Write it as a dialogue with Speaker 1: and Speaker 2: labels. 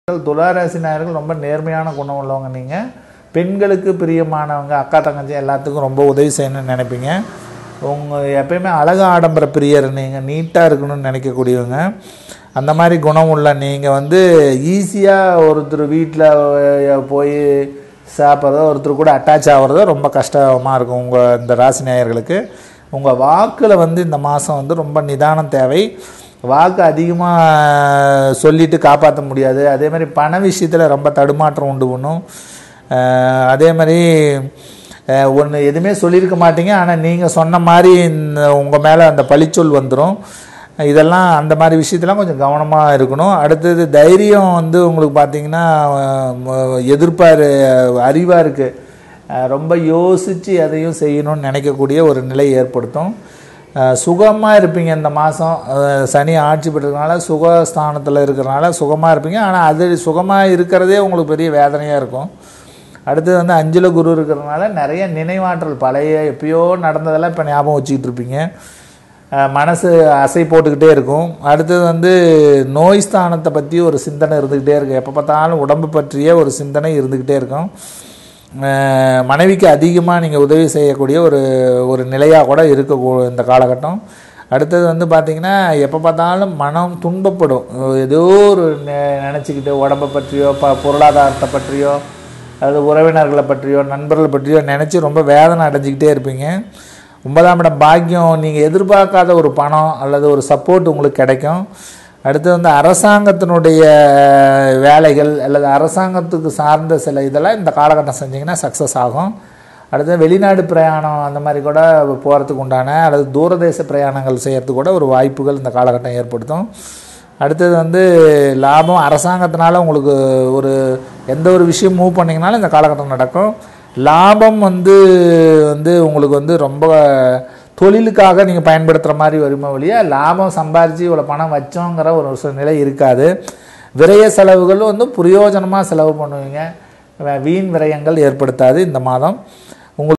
Speaker 1: துளாராசி நாயர்கள் ரொம்ப நேர்மையான குணம் உள்ளவங்க நீங்கள் பெண்களுக்கு பிரியமானவங்க அக்கா தங்கச்சி எல்லாத்துக்கும் ரொம்ப உதவி செய்யணும்னு நினைப்பீங்க உங்கள் எப்பயுமே அழகு ஆடம்பர பிரியர் நீங்கள் நீட்டாக இருக்கணும்னு நினைக்கக்கூடியவங்க அந்த மாதிரி குணம் உள்ள நீங்கள் வந்து ஈஸியாக ஒருத்தர் வீட்டில் போய் சாப்பிட்றதோ ஒருத்தர் கூட அட்டாச் ஆகிறதோ ரொம்ப கஷ்டமாக இருக்கும் உங்கள் இந்த ராசி நேயர்களுக்கு உங்கள் வாக்கில் வந்து இந்த மாதம் வந்து ரொம்ப நிதானம் தேவை வாக்கு அதிகமாக சொல்லிட்டு காப்பாற்ற முடியாது அதே மாதிரி பண விஷயத்தில் ரொம்ப தடுமாற்றம் உண்டு பண்ணும் அஹ் அதே மாதிரி ஒன்று எதுவுமே சொல்லியிருக்க மாட்டீங்க ஆனால் நீங்கள் சொன்ன மாதிரி இந்த உங்கள் மேலே அந்த பழிச்சொல் வந்துடும் இதெல்லாம் அந்த மாதிரி விஷயத்தெல்லாம் கொஞ்சம் கவனமாக இருக்கணும் அடுத்தது தைரியம் வந்து உங்களுக்கு பார்த்தீங்கன்னா எதிர்ப்பார் அறிவாக இருக்குது ரொம்ப யோசித்து எதையும் செய்யணும்னு நினைக்கக்கூடிய ஒரு நிலை ஏற்படுத்தும் சுகமாக இருப்பீங்க இந்த மாதம் சனி ஆட்சி பெற்றதுனால சுகஸ்தானத்தில் இருக்கிறனால சுகமாக இருப்பீங்க ஆனால் அது சுகமாக இருக்கிறதே உங்களுக்கு பெரிய வேதனையாக இருக்கும் அடுத்தது வந்து அஞ்சில் குரு இருக்கிறதுனால நிறைய நினைவாற்றல் பழைய எப்பயோ நடந்ததெல்லாம் இப்போ ஞாபகம் வச்சுக்கிட்டு இருப்பீங்க அஹ் மனசு அசை போட்டுக்கிட்டே இருக்கும் அடுத்தது வந்து நோய் ஸ்தானத்தை பற்றி ஒரு சிந்தனை இருந்துக்கிட்டே இருக்கும் எப்போ பார்த்தாலும் உடம்பு பற்றிய ஒரு சிந்தனை இருந்துக்கிட்டே இருக்கும் அஹ் மனைவிக்கு அதிகமாக நீங்கள் உதவி செய்யக்கூடிய ஒரு ஒரு நிலையாக கூட இருக்க இந்த காலகட்டம் அடுத்தது வந்து பார்த்திங்கன்னா எப்போ பார்த்தாலும் மனம் துன்பப்படும் ஏதோ ஒரு நெ- நினச்சிக்கிட்டு உடம்பை பற்றியோ ப பொருளாதாரத்தை பற்றியோ அது உறவினர்களை பற்றியோ நண்பர்களை பற்றியோ நினச்சி ரொம்ப வேதனை அடைஞ்சிக்கிட்டே இருப்பீங்க ஒன்பதாம் இடம் பாக்கியம் நீங்கள் எதிர்பார்க்காத ஒரு பணம் அல்லது ஒரு சப்போர்ட் உங்களுக்கு கிடைக்கும் அடுத்து வந்து அரசாங்கத்தினுடைய வேலைகள் அல்லது அரசாங்கத்துக்கு சார்ந்த சில இதெல்லாம் இந்த காலகட்டம் செஞ்சீங்கன்னா சக்ஸஸ் ஆகும் அடுத்து வெளிநாடு பிரயாணம் அந்த மாதிரி கூட போகிறதுக்கு உண்டான அல்லது தூரதேச பிரயாணங்கள் செய்கிறதுக்கு கூட ஒரு வாய்ப்புகள் இந்த காலகட்டம் ஏற்படுத்தும் அடுத்தது வந்து லாபம் அரசாங்கத்தினால உங்களுக்கு ஒரு எந்த ஒரு விஷயம் மூவ் பண்ணிங்கனாலும் இந்த காலகட்டம் நடக்கும் லாபம் வந்து வந்து உங்களுக்கு வந்து ரொம்ப தொழிலுக்காக நீங்கள் பயன்படுத்துகிற மாதிரி வருமே ஒழிய லாபம் சம்பாரித்து இவ்வளோ பணம் வச்சோங்கிற ஒரு சில நிலை இருக்காது விரய செலவுகள் வந்து பிரயோஜனமாக செலவு பண்ணுவீங்க வே- வீண் விரயங்கள் ஏற்படுத்தாது இந்த மாதம்